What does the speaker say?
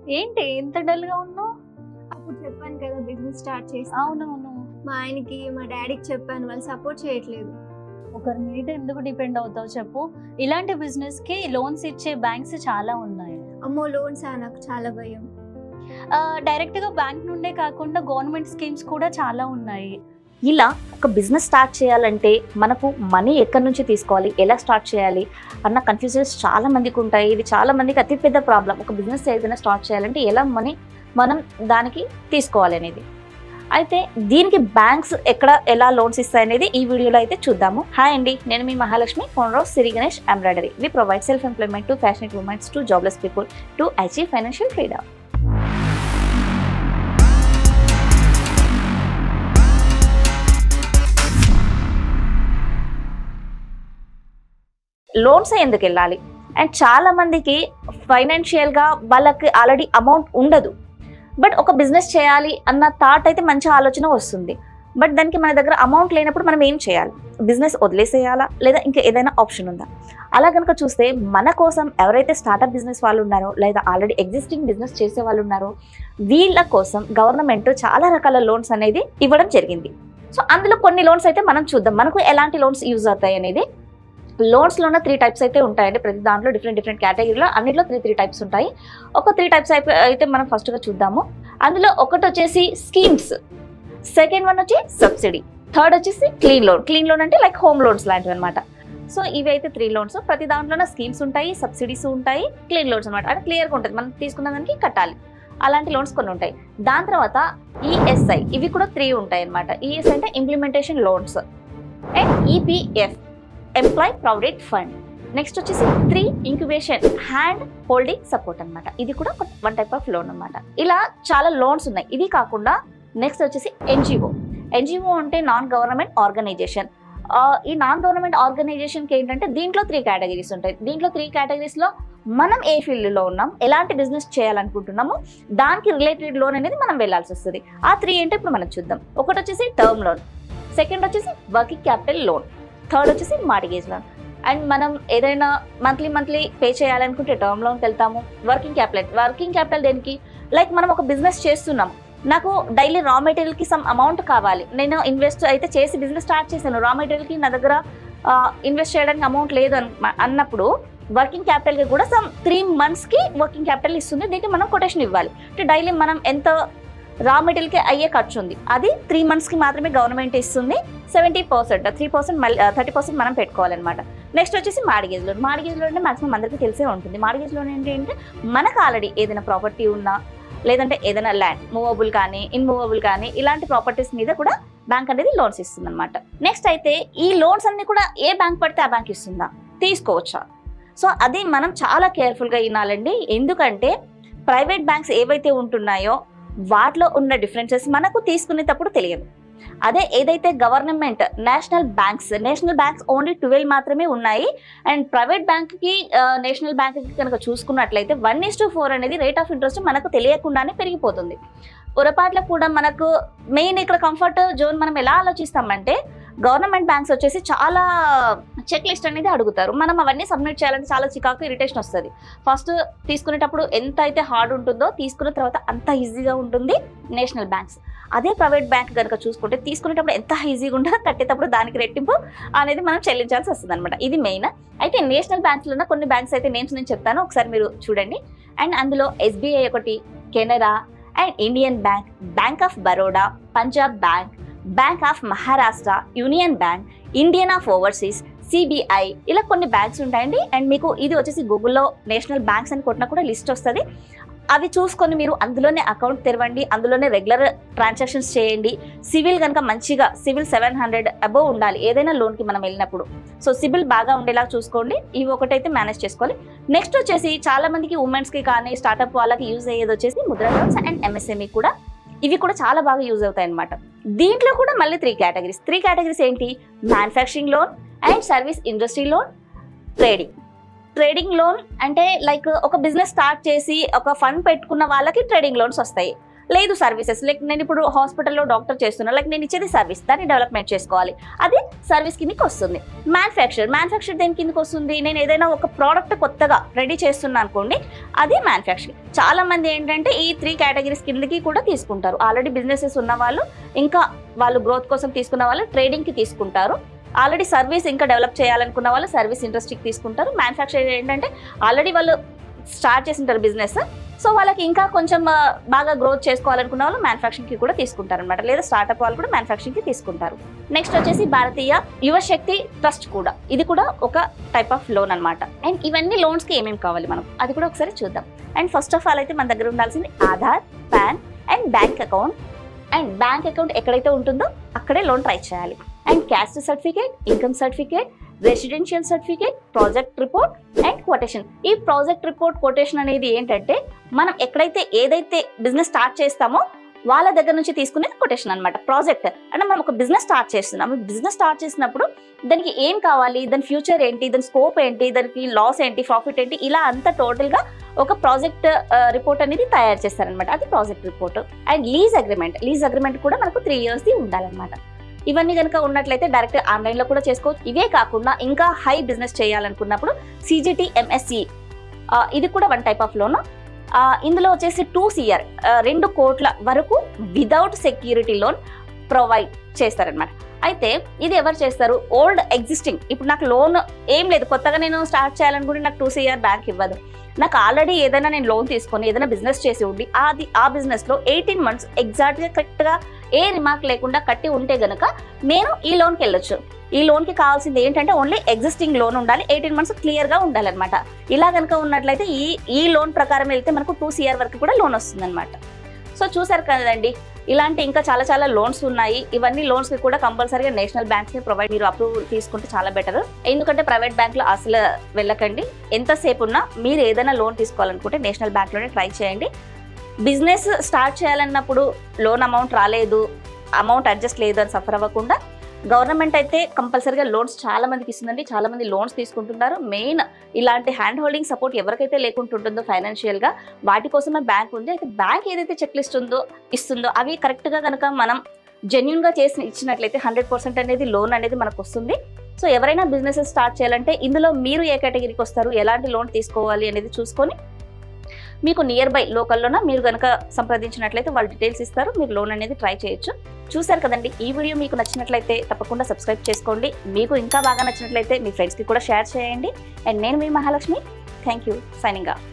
ఏంటి ఎంత డల్ గా ఉన్నావు అప్పుడు చెప్పాను కదా బిజినెస్ స్టార్ట్ చేసి అవునవును మా ఆయనకి మా డాడీకి చెప్పాను వాళ్ళు సపోర్ట్ చేయట్లేదు ఒకరి మీద ఎందుకు డిపెండ్ అవుతావు చెప్పు ఇలాంటి బిజినెస్ కి లోన్స్ ఇచ్చే బ్యాంక్స్ చాలా ఉన్నాయి అమ్మో లోన్స్ నాకు చాలా భయం డైరెక్ట్ గా బ్యాంక్ నుండే కాకుండా గవర్నమెంట్ స్కీమ్స్ కూడా చాలా ఉన్నాయి ఇలా ఒక బిజినెస్ స్టార్ట్ చేయాలంటే మనకు మనీ ఎక్కడి నుంచి తీసుకోవాలి ఎలా స్టార్ట్ చేయాలి అన్న కన్ఫ్యూజన్స్ చాలా మందికి ఉంటాయి ఇది చాలా మందికి అతిపెద్ద ప్రాబ్లం ఒక బిజినెస్ ఏదైనా స్టార్ట్ చేయాలంటే ఎలా మనీ మనం దానికి తీసుకోవాలి అనేది అయితే దీనికి బ్యాంక్స్ ఎక్కడ ఎలా లోన్స్ ఇస్తాయనేది ఈ వీడియోలో అయితే చూద్దాము హాయ్ అండి నేను మీ Mahalakshmi phone rose Siri Ganesh embroidery we provide self employment to passionate womens to jobless people to achieve financial freedom loans ఎందుకు వెళ్ళాలి అండ్ చాలా మందికి ఫైనాన్షియల్ గా వాళ్ళకి ఆల్రెడీ అమౌంట్ ఉండదు బట్ ఒక బిజినెస్ చేయాలి అన్న థాట్ అయితే మంచి ఆలోచన వస్తుంది బట్ దానికి మన దగ్గర అమౌంట్ లేనప్పుడు మనం ఏం చేయాలి బిజినెస్ వదిలేసేయాలా లేదా ఇంకా ఏదైనా ఆప్షన్ ఉందా అలా కనుక చూస్తే మన కోసం ఎవరైతే స్టార్టప్ బిజినెస్ వాళ్ళు ఉన్నారో లేదా ఆల్రెడీ ఎగ్జిస్టింగ్ బిజినెస్ చేసే వాళ్ళు ఉన్నారో వీళ్ళ కోసం గవర్నమెంట్ చాలా రకాల లోన్స్ అనేది ఇవ్వడం జరిగింది సో అందులో కొన్ని లోన్స్ అయితే మనం చూద్దాం మనకు ఎలాంటి లోన్స్ యూజ్ అవుతాయి అనేది లోన్స్లోనే త్రీ టైప్స్ అయితే ఉంటాయండి ప్రతి దాంట్లో డిఫరెంట్ డిఫరెంట్ కేటగిరీలో అన్నిట్లో త్రీ త్రీ టైప్స్ ఉంటాయి ఒక త్రీ టైప్స్ అయిపో అయితే మనం ఫస్ట్గా చూద్దాము అందులో ఒకటి వచ్చేసి స్కీమ్స్ సెకండ్ వన్ వచ్చి సబ్సిడీ థర్డ్ వచ్చేసి క్లీన్ లోన్ క్లీన్ లోన్ అంటే లైక్ హోమ్ లోన్స్ లాంటివి అనమాట సో ఇవి అయితే త్రీ లోన్స్ ప్రతి దాంట్లోనే స్కీమ్స్ ఉంటాయి సబ్సిడీస్ ఉంటాయి క్లీన్ లోన్స్ అనమాట అంటే క్లియర్గా ఉంటుంది మనం తీసుకున్న దానికి కట్టాలి అలాంటి లోన్స్ కొన్ని ఉంటాయి దాని తర్వాత ఈఎస్ఐ ఇవి కూడా త్రీ ఉంటాయి అనమాట ఈఎస్ఐ అంటే implementation loans and EPF employee provident fund next వచ్చేసి three incubation hand holding support అన్నమాట ఇది కూడా వన్ టైప్ ఆఫ్ లోన్ అన్నమాట ఇలా చాలా లోన్స్ ఉన్నాయి ఇది కాకుండా నెక్స్ట్ వచ్చేసి ఎన్జిఓ ఎన్జిఓ అంటే నాన్ గవర్నమెంట్ ఆర్గనైజేషన్ ఈ నాన్ గవర్నమెంట్ ఆర్గనైజేషన్కి ఏంటంటే దీంట్లో త్రీ కేటగిరీస్ ఉంటాయి దీంట్లో త్రీ కేటగిరీస్లో మనం ఏ ఫీల్డ్లో ఉన్నాం ఎలాంటి బిజినెస్ చేయాలనుకుంటున్నామో దానికి రిలేటెడ్ లోన్ అనేది మనం వెళ్ళాల్సి వస్తుంది ఆ త్రీ ఏంటో ఇప్పుడు మనం చూద్దాం ఒకటి వచ్చేసి టర్మ్ లోన్ సెకండ్ వచ్చేసి వర్కింగ్ క్యాపిటల్ లోన్ థర్డ్ వచ్చేసి మార్టిగేజ్ లోన్ అండ్ మనం ఏదైనా మంత్లీ మంత్లీ పే చేయాలనుకుంటే టర్మ్ లోన్కి వెళ్తాము వర్కింగ్ క్యాపిటల్ వర్కింగ్ క్యాపిటల్ దేనికి లైక్ మనం ఒక బిజినెస్ చేస్తున్నాం నాకు డైలీ రా మెటీరియల్కి సమ్ అమౌంట్ కావాలి నేను ఇన్వెస్ట్ అయితే చేసి బిజినెస్ స్టార్ట్ చేశాను రా మెటీరియల్కి నా దగ్గర ఇన్వెస్ట్ చేయడానికి అమౌంట్ లేదు అన్- అన్నప్పుడు వర్కింగ్ క్యాపిటల్కి కూడా సమ్ త్రీ మంత్స్కి వర్కింగ్ క్యాపిటల్ ఇస్తుంది దీనికి మనం కొటేషన్ ఇవ్వాలి అంటే డైలీ మనం ఎంత రా మెటీరియల్కి అయ్యే ఖర్చు ఉంది అది త్రీ మంత్స్కి మాత్రమే గవర్నమెంట్ ఇస్తుంది సెవెంటీ పర్సెంట్ త్రీ పర్సెంట్ మళ్ళీ థర్టీ పర్సెంట్ మనం పెట్టుకోవాలన్నమాట నెక్స్ట్ వచ్చేసి మార్గేజ్ లోన్ మార్గేజ్ లోన్ అంటే మాక్సిమం అందరికీ తెలిసే ఉంటుంది మార్గేజ్ లోన్ ఏంటి అంటే మనకు ఆల్రెడీ ఏదైనా ప్రాపర్టీ ఉన్నా లేదంటే ఏదైనా ల్యాండ్ మూవబుల్ కానీ ఇన్మూవబుల్ కానీ ఇలాంటి ప్రాపర్టీస్ మీద కూడా బ్యాంక్ అనేది లోన్స్ ఇస్తుంది అనమాట నెక్స్ట్ అయితే ఈ లోన్స్ అన్ని కూడా ఏ బ్యాంక్ పడితే ఆ బ్యాంక్ ఇస్తుందా తీసుకోవచ్చా సో అది మనం చాలా కేర్ఫుల్గా వినాలండి ఎందుకంటే ప్రైవేట్ బ్యాంక్స్ ఏవైతే ఉంటున్నాయో వాటిలో ఉన్న డిఫరెన్సెస్ మనకు తీసుకునేటప్పుడు తెలియదు అదే ఏదైతే government national banks national banks only twelve మాత్రమే ఉన్నాయి అండ్ ప్రైవేట్ బ్యాంక్కి నేషనల్ బ్యాంక్కి కనుక చూసుకున్నట్లయితే వన్ ఇస్ టు ఫోర్ అనేది రేట్ ఆఫ్ ఇంట్రెస్ట్ మనకు తెలియకుండానే పెరిగిపోతుంది పొరపాట్ల కూడా మనకు మెయిన్ ఇక్కడ కంఫర్ట్ జోన్ మనం ఎలా ఆలోచిస్తామంటే గవర్నమెంట్ బ్యాంక్స్ వచ్చేసి చాలా చెక్ లిస్ట్ అనేది అడుగుతారు మనం అవన్నీ సబ్మిట్ చేయాలంటే చాలా చికాకు ఇరిటేషన్ వస్తుంది ఫస్ట్ తీసుకునేటప్పుడు ఎంత అయితే హార్డ్ ఉంటుందో తీసుకున్న తర్వాత అంత ఈజీగా ఉంటుంది నేషనల్ బ్యాంక్స్ అదే ప్రైవేట్ బ్యాంక్ కనుక చూసుకుంటే తీసుకునేటప్పుడు ఎంత ఈజీగా ఉంటుందో కట్టేటప్పుడు దానికి రెట్టింపు అనేది మనం చెల్లించాల్సి వస్తుంది అనమాట ఇది మెయిన్ అయితే నేషనల్ బ్యాంక్స్లో ఉన్న కొన్ని బ్యాంక్స్ అయితే నేమ్స్ నేను చెప్తాను ఒకసారి మీరు చూడండి అండ్ అందులో ఎస్బీఐ ఒకటి Canara and Indian bank bank of Baroda Punjab bank bank of Maharashtra union bank Indian of overseas CBI ఇలా కొన్ని బ్యాంక్స్ ఉంటాయండి అండ్ మీకు ఇది వచ్చేసి గూగుల్లో నేషనల్ బ్యాంక్స్ అని కొట్టినా కూడా లిస్ట్ వస్తుంది అవి చూసుకొని మీరు అందులోనే అకౌంట్ తెరవండి అందులోనే రెగ్యులర్ ట్రాన్సాక్షన్స్ చేయండి సివిల్ కనుక మంచిగా సివిల్ సెవెన్ హండ్రెడ్ అబోవ్ ఉండాలి ఏదైనా లోన్కి మనం వెళ్ళినప్పుడు సో సివిల్ బాగా ఉండేలా చూసుకోండి ఇవి ఒకటైతే మేనేజ్ చేసుకోవాలి నెక్స్ట్ వచ్చేసి చాలా మందికి ఉమెన్స్కి కానీ స్టార్ట్అప్ వాళ్ళకి యూజ్ అయ్యేది వచ్చేసి ముద్రా లోన్స్ అండ్ ఎంఎస్ఎంఈ కూడా ఇవి కూడా చాలా బాగా యూజ్ అవుతాయి అనమాట దీంట్లో కూడా మళ్ళీ త్రీ కేటగిరీస్ త్రీ కేటగిరీస్ ఏంటి manufacturing loan and service industry loan trading trading loan అంటే లైక్ ఒక బిజినెస్ స్టార్ట్ చేసి ఒక ఫండ్ పెట్టుకున్న వాళ్ళకి ట్రేడింగ్ లోన్స్ వస్తాయి లేదు సర్వీసెస్ లైక్ నేను ఇప్పుడు హాస్పిటల్లో డాక్టర్ చేస్తున్నా లైక్ నేను ఇచ్చేది సర్వీస్ దాన్ని డెవలప్మెంట్ చేసుకోవాలి అది సర్వీస్ కిందకి వస్తుంది మ్యానుఫ్యాక్చర్ మ్యానుఫ్యాక్చర్ దేని కిందకి వస్తుంది నేను ఏదైనా ఒక ప్రోడక్ట్ కొత్తగా రెడీ చేస్తున్నా అనుకోండి అది మ్యానుఫ్యాక్చరింగ్ చాలా మంది ఏంటంటే ఈ త్రీ కేటగిరీస్ కిందకి కూడా తీసుకుంటారు ఆల్రెడీ బిజినెసెస్ ఉన్న వాళ్ళు ఇంకా వాళ్ళు గ్రోత్ కోసం తీసుకున్న వాళ్ళు ట్రేడింగ్కి తీసుకుంటారు ఆల్రెడీ సర్వీస్ ఇంకా డెవలప్ చేయాలనుకున్న వాళ్ళు సర్వీస్ ఇండస్ట్రీకి తీసుకుంటారు మ్యానుఫ్యాక్చరింగ్ ఏంటంటే ఆల్రెడీ వాళ్ళు స్టార్ట్ చేసింటారు బిజినెస్ సో వాళ్ళకి ఇంకా కొంచెం ఆ, బాగా గ్రోత్ చేసుకోవాలనుకున్న వాళ్ళు మ్యానుఫ్యాక్చరింగ్కి కూడా తీసుకుంటారు అనమాట లేదా స్టార్ట్అప్ వాళ్ళు కూడా మ్యానుఫ్యాక్చరింగ్కి తీసుకుంటారు నెక్స్ట్ వచ్చేసి భారతీయ యువశక్తి ట్రస్ట్ కూడా ఇది కూడా ఒక టైప్ ఆఫ్ లోన్ అనమాట అండ్ ఇవన్నీ లోన్స్కి ఏమేమి కావాలి మనం అది కూడా ఒకసారి చూద్దాం అండ్ ఫస్ట్ ఆఫ్ ఆల్ అయితే మన దగ్గర ఉండాల్సింది Aadhaar PAN and bank account and bank account ఎక్కడైతే ఉంటుందో అక్కడే లోన్ ట్రై చేయాలి and caste certificate income certificate residential certificate project report and quotation ఈ ప్రాజెక్ట్ రిపోర్ట్ కొటేషన్ అనేది ఏంటంటే మనం ఎక్కడైతే ఏదైతే బిజినెస్ స్టార్ట్ చేస్తామో వాళ్ళ దగ్గర నుంచి తీసుకునే కొటేషన్ అనమాట ప్రాజెక్ట్ అంటే మనం ఒక బిజినెస్ స్టార్ట్ చేస్తున్నాం బిజినెస్ స్టార్ట్ చేసినప్పుడు దానికి ఏం కావాలి దాని ఫ్యూచర్ ఏంటి దాని స్కోప్ ఏంటి దానికి లాస్ ఏంటి ప్రాఫిట్ ఏంటి ఇలా అంతా టోటల్గా ఒక ప్రాజెక్ట్ రిపోర్ట్ అనేది తయారు చేస్తారనమాట అది project report and lease agreement lease agreement కూడా మనకు త్రీ ఇయర్స్ది ఉండాలన్నమాట ఇవన్నీ కనుక ఉన్నట్లయితే డైరెక్ట్ ఆన్లైన్లో కూడా చేసుకోవచ్చు ఇవే కాకుండా ఇంకా హై బిజినెస్ చేయాలనుకున్నప్పుడు సిజిటి ఎంఎస్సి ఇది కూడా వన్ టైప్ ఆఫ్ లోన్ ఇందులో వచ్చేసి టూ సిఆర్ రెండు కోట్ల వరకు వితౌట్ సెక్యూరిటీ లోన్ ప్రొవైడ్ చేస్తారనమాట అయితే ఇది ఎవరు చేస్తారు ఓల్డ్ ఎగ్జిస్టింగ్ ఇప్పుడు నాకు లోన్ ఏం లేదు కొత్తగా నేను స్టార్ట్ చేయాలనుకుంటే నాకు టూ సిఆర్ బ్యాంక్ ఇవ్వదు నాకు ఆల్రెడీ ఏదైనా నేను లోన్ తీసుకొని ఏదైనా బిజినెస్ చేసి ఉండి అది ఆ బిజినెస్లో ఎయిటీన్ మంత్స్ ఎగ్జాక్ట్గా కరెక్ట్గా ఏ రిమార్క్ లేకుండా కట్టి ఉంటే గనక నేను ఈ లోన్కి వెళ్ళొచ్చు ఈ లోన్కి కావాల్సింది ఏంటంటే ఓన్లీ ఎగ్జిస్టింగ్ లోన్ ఉండాలి ఎయిటీన్ మంత్స్ క్లియర్గా ఉండాలన్నమాట ఇలా కనుక ఉన్నట్లయితే ఈ ఈ లోన్ ప్రకారం వెళ్తే మనకు టూ సిఆర్ వరకు కూడా లోన్ వస్తుందన్నమాట సో చూసారు కదండి ఇలాంటి ఇంకా చాలా చాలా లోన్స్ ఉన్నాయి ఇవన్నీ లోన్స్ కి కూడా కంపల్సరీగా నేషనల్ బ్యాంక్స్ ని ప్రొవైడ్ మీరు అప్రూవల్ తీసుకుంటే చాలా బెటర్ ఎందుకంటే ప్రైవేట్ బ్యాంక్ లో అసలు వెళ్ళకండి ఎంతసేపు ఉన్నా మీరు ఏదైనా లోన్ తీసుకోవాలనుకుంటే నేషనల్ బ్యాంక్ లోనే ట్రై చేయండి బిజినెస్ స్టార్ట్ చేయాలన్నప్పుడు లోన్ అమౌంట్ రాలేదు అమౌంట్ అడ్జస్ట్ లేదు అని సఫర్ అవ్వకుండా గవర్నమెంట్ అయితే కంపల్సరీగా లోన్స్ చాలా మందికి ఇస్తుందండి చాలా మంది లోన్స్ తీసుకుంటున్నారు మెయిన్ ఇలాంటి హ్యాండ్ హోల్డింగ్ సపోర్ట్ ఎవరికైతే లేకుంటుంటుందో ఫైనాన్షియల్ గా వాటి కోసమే బ్యాంక్ ఉంది అయితే బ్యాంక్ ఏదైతే చెక్ లిస్ట్ ఉందో ఇస్తుందో అవి కరెక్ట్ గా కనుక మనం జెన్యున్ గా చేసి ఇచ్చినట్లయితే హండ్రెడ్ పర్సెంట్ అనేది లోన్ అనేది మనకు వస్తుంది సో ఎవరైనా బిజినెస్ స్టార్ట్ చేయాలంటే ఇందులో మీరు ఏ కేటగిరీకి వస్తారు ఎలాంటి లోన్ తీసుకోవాలి అనేది చూసుకొని మీకు నియర్ బై లోకల్లోన మీరు కనుక సంప్రదించినట్లయితే వాళ్ళు డీటెయిల్స్ ఇస్తారు మీరు లోన్ అనేది ట్రై చేయొచ్చు చూసారు కదండి ఈ వీడియో మీకు నచ్చినట్లయితే తప్పకుండా సబ్స్క్రైబ్ చేసుకోండి మీకు ఇంకా బాగా నచ్చినట్లయితే మీ ఫ్రెండ్స్కి కూడా షేర్ చేయండి అండ్ నేను మీ Mahalakshmi thank you signing of